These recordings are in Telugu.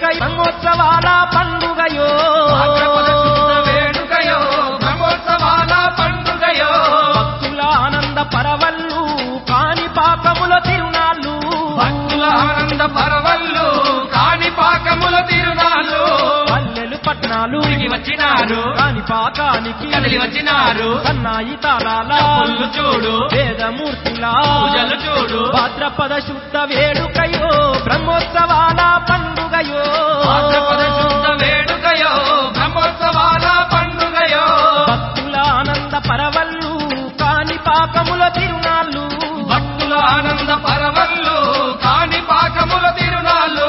వేడుక బ్రహ్మోత్సవాల పండుగయో భాద్రపద శుద్ధ వేడుకయో బ్రహ్మోత్సవాల పండుగయో భక్తుల ఆనంద పరవళ్ళు కాని పాకముల తిరునాళ్ళు భక్తుల ఆనంద పరవళ్ళు కాని పాకముల తిరునాళ్ళు పల్లెలు పట్నాలు తిరిగి వచ్చినారు కాని పాకానికి కదిలి వచ్చినారు సన్నాయి తాళాల పుల్లు చూడు వేదమూర్తుల పూజలు చూడు భాద్రపద శుద్ధ వేడుకయో బ్రహ్మోత్సవాల పండుగయో భాద్రపద శుద్ధ వేడుకయో బ్రహ్మోత్సవాల పండుగయో భక్తుల ఆనంద పరవళ్ళు కాని పాకముల తిరునాళ్ళు భక్తుల ఆనంద పరవళ్ళు కాని పాకముల తిరునాళ్ళు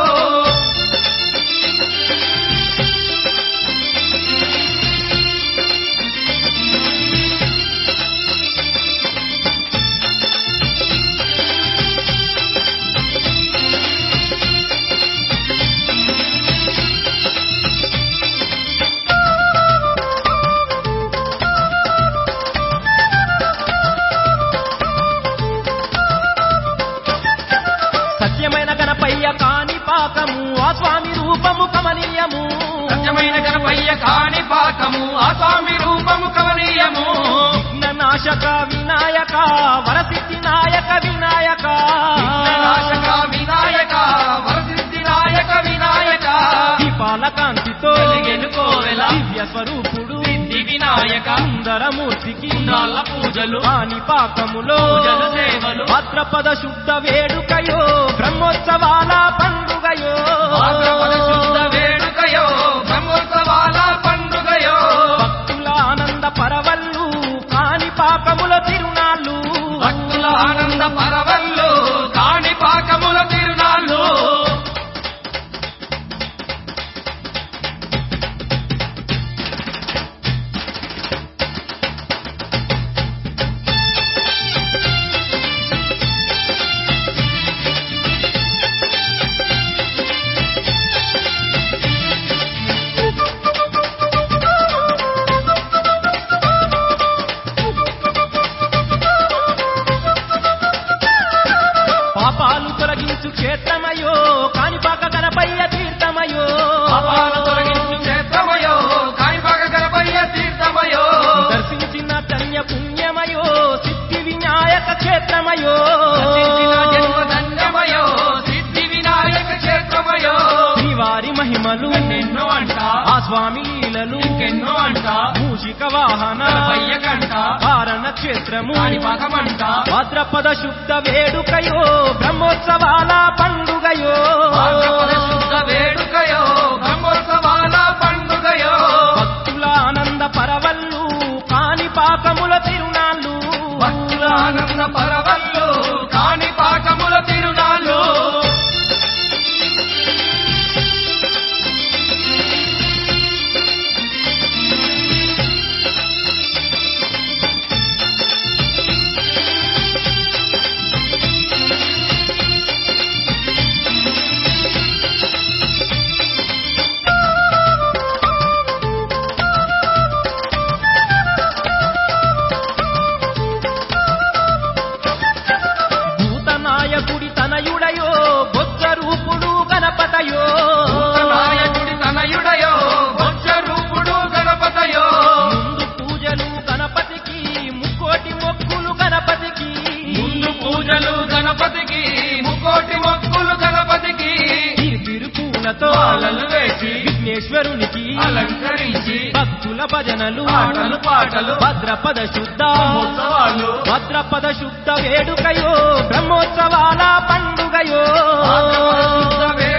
సత్యమైన గణపయ్య కాని పాకము ఆ స్వామి రూపము కమనీయము సత్యమైన గణపయ్య కాని పాకము ఆ స్వామి రూపము కవనీయము విఘ్ననాశక వినాయక వరసిద్ధి నాయక వినాయక విఘ్ననాశక వినాయక వరసిద్ధి నాయక వినాయక దీపాల కాంతితో వెలిగెను కోవెల దివ్య స్వరూపుడు సిద్ధి వినాయక సుందరమూర్తికి నాళ్ళ పూజలు కాని పాకములో పూజలు సేవలు భాద్రపద శుద్ధ వేడుకయో బ్రహ్మోత్సవాల పండుగయో భాద్రపద శుద్ధ వేడుకయో బ్రహ్మోత్సవాల పండుగయో భక్తుల ఆనంద పరవళ్ళు కాని పాకముల తిరునాళ్ళు భక్తుల ఆనంద పరవళ్ళు కాని పాకముల తిరునాళ్ళు పాపాలు తొలగించు క్షేత్రమయో కాణిపాక గణపయ్య తీర్థమయో పాపాలు తొలగించు క్షేత్రమయో కాణిపాక గణపయ్య తీర్థమయో దర్శించిన ధన్య పుణ్యమయో సిద్ధి వినాయక క్షేత్రమయో దర్శించిన జన్మ ధన్యమయో సిద్ధి వినాయక క్షేత్రమయో శ్రీవారి మహిమలు ఎన్నెన్నో అంట ఆ స్వామి లీలలు ఇంకెన్నో అంట మూషిక వాహన గణపయ్య కంట కారణ క్షేత్రము కాణిపాకమంట భాద్రపద శుద్ధ వేడుకయో బ్రహ్మోత్సవాల పండుగయో భాద్రపద శుద్ధ వేడుకయో బ్రహ్మోత్సవాల పండుగయో భక్తుల ఆనంద పరవళ్ళు కాని పాకముల తిరునాళ్ళు భక్తుల ఆనంద పరవళ్ళు కాని పాకముల తిరునాళ్ళు భూతనాయకుడి తనయుడయో బొజ్జ రూపుడు గణపతయో నాయకుడి తనయుడయో బొజ్జ రూపుడు గణపతయో ముందు పూజలు గణపతికి ముక్కోటి మొక్కులు గణపతికి ముందు పూజలు గణపతికి ముకోటి మొక్కులు గణపతికి తిరుపూలతో పాలలు వేసి విఘ్నేశ్వరునికి అలంకరించి భక్తుల భజనలు ఆటలు పాటలు భద్రపద శుద్ధ మహోత్సవాలు భద్రపద శుద్ధ వేడుకయో బ్రహ్మోత్సవాల పండుగయో భాద్రపద శుద్ధ